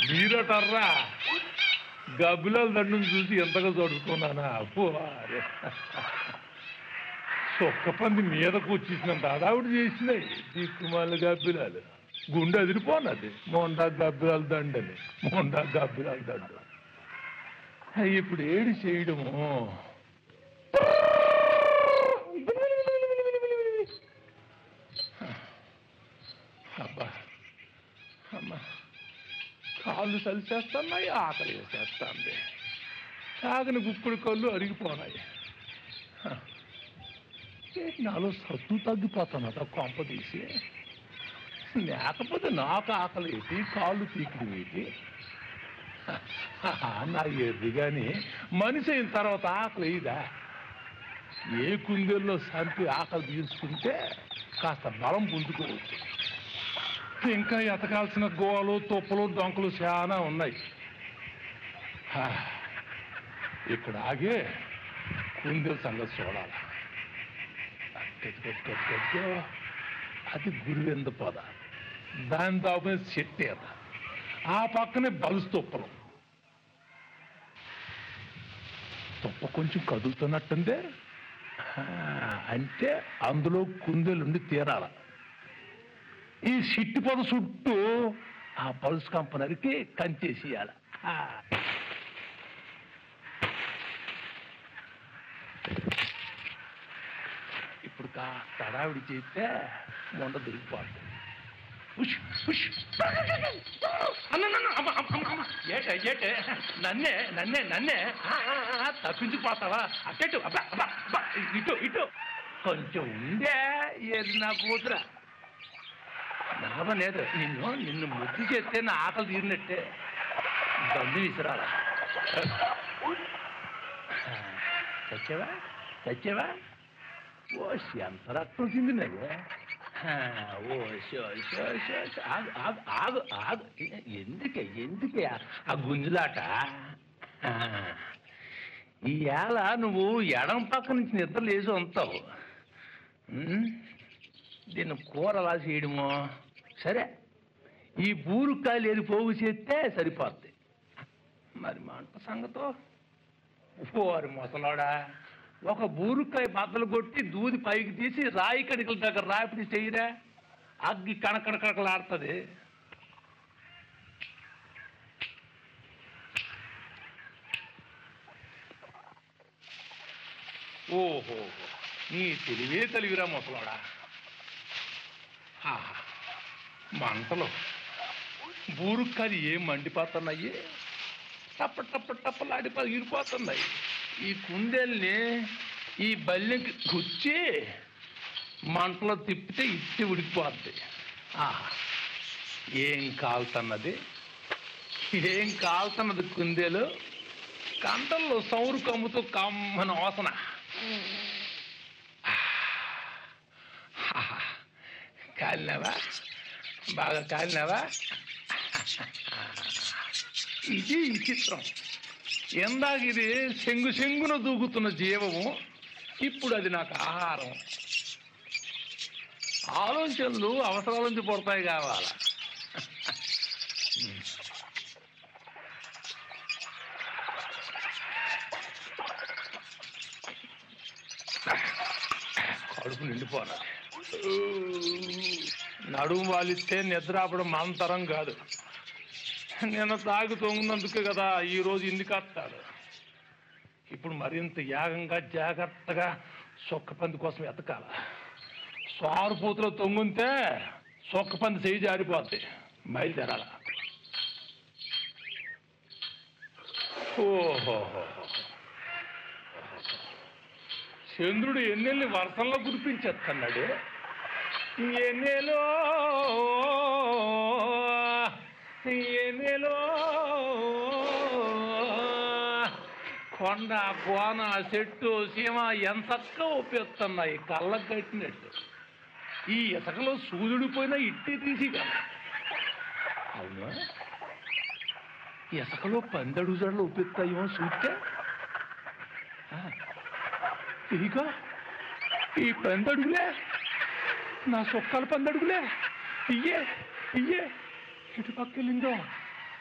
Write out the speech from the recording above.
మీరటర్రా గబ్బిలాల దండును చూసి ఎంతగా చదువుకున్నానా అప్పు అరే ఒక్క పంది మీదకు వచ్చేసినంత అడావిడి చేసినాయి దిక్కుమాల గబ్బిలాలు గుండె అదిరిపోనది మోండా గబ్బిలాల దండని మోండా గబ్బిలాల దండు ఇప్పుడు ఏడు చేయడము అబ్బా అమ్మా కాళ్ళు సలిసేస్తున్నాయి ఆకలి వేసేస్తుంది తాగని గుప్పుడు కళ్ళు అరిగిపోనాయి హ. ఏంటి నాలో సత్తు తగ్గిపోతున్నట కొంప తీసి లేకపోతే నాకు ఆకలి ఏంటి కాళ్ళు పీకిడి ఏంటి హ, నా ఎర్రి కానీ మనిషి అయిన తర్వాత ఆకలి ఇదా ఏ కుందేల్లో సంపి ఆకలి తీర్చుకుంటే కాస్త బలం పుంజుకోవచ్చు ఇంకా ఎతకాల్సిన గోవలు తుప్పలు డొంకలు చాలా ఉన్నాయి హా, ఇక్కడ ఆగే కుందేల సంగతి చూడాలి అట్టెట్టుకొట్టుకొట్టుకొట్టుకో. అది గురువెందు పొద దాని దాపే చెట్టేత ఆ పక్కనే బలుసు తుప్పలు తుప్ప కొంచెం కదులుతున్నట్టుందే ఆ, అంటే అందులో కుందేలుండి తీరాల ఈ సిట్టి పొద చుట్టూ ఆ పల్స్ కంపెనీకి కంచేసేయాలి ఇప్పుడు కాస్త హడావిడి చేస్తే మొండ దొరికిపోతుంది ఉష్, ఉష్. అన్న, అన్న, అన్న, అమ్మ, అమ్మ, అమ్మ, అమ్మ. ఏటే ఏటే నన్నే నన్నే నన్నే ఆ, ఆ, ఆ, తప్పించుకుపోతావా అట్టెట్టు అబ్బా అబ్బా అబ్బా ఇటు ఇటు కొంచెం ఉందే ఏది నా కూతురా లాభం లేదు నిన్ను నిన్ను ముద్దు చేస్తే నా ఆకలి తీరినట్టే దండు విసిరాల చచ్చావా చచ్చావా ఓ ఎంత రక్తం వచ్చింది నది ఓ షో షో షో షో. ఆగు ఆగు ఆగు ఆగు ఎందుకే ఎందుకే ఆ గుంజులాట ఆ, ఈ ఏళ నువ్వు ఎడం పక్క నుంచి నిద్ర లేచి ఉంటావు ఉమ్, దీన్ని కూర అలా చేయడము సరే ఈ బూరుకాయలు ఏది పోగు చేస్తే సరిపోద్ది మరి మంట సంగతో ఓరి మొసలాడా ఒక బూరుకాయ బద్దలు కొట్టి దూది పైకి తీసి రాయి కడికల దగ్గర రాపిడి చేయరా అగ్గి కణకణ కణకలాడుతుంది ఓహో నీ తెలివే తెలివిరా ముసలాడా ఆహా, మంటలు బూరుక్కది ఏం మండిపోతున్నాయి టప్ప టప్ప టప్పలాడి ఇరిపోతున్నాయి ఈ కుందేల్ని ఈ బల్లెకి గుచ్చి మంటలో తిప్పితే ఇట్టి ఉడికిపోద్ది ఆహా ఏం కాలుతున్నది ఏం కాలుతున్నది కుందేలు కంటల్లో సౌరు కమ్ముతూ కమ్మన వాసన కాలినావా బాగా కాలినావా ఇది విచిత్రం ఎందాక ఇది శంగు శంగున దూకుతున్న జీవము ఇప్పుడు అది నాకు ఆహారం ఆలోచనలు అవసరాల నుంచి పుడతాయి కావాలా కడుపు నిండిపోనా నడుము వాలిస్తే నిద్ర ఆపడం మంతరం కాదు నిన్న తాగి తొంగినందుకే కదా ఈ రోజు ఇందుకు వస్తాడు ఇప్పుడు మరింత యాగంగా జాగ్రత్తగా సొక్కపంది కోసం ఎతకాల సారుపూతలో తొంగుంటే సొక్కపంది చేయి జారిపోద్ది బయలుదేరాల ఓహో చంద్రుడు ఎన్నెల్ని వర్షంలో కురిపించేస్తున్నాడు ఎన్నెలో ఎన్నెలో కొండ కోన చెట్టు సీమ ఎంతక్క ఉపయోగిస్తున్నాయి కళ్ళకు కట్టినట్టు ఈ ఇసుకలో సూర్యుడు పోయినా ఇట్టి తీసి అవునా ఇసుకలో పందడు జడలు ఉపయోగిస్తాయేమో చూస్తే ఆ, ఇదిగో ఈ పందడుగులే నా సొక్కల పందడుగులే ఇయ్యే ఇయ్యే ఇటు పక్క వెళ్ళిందో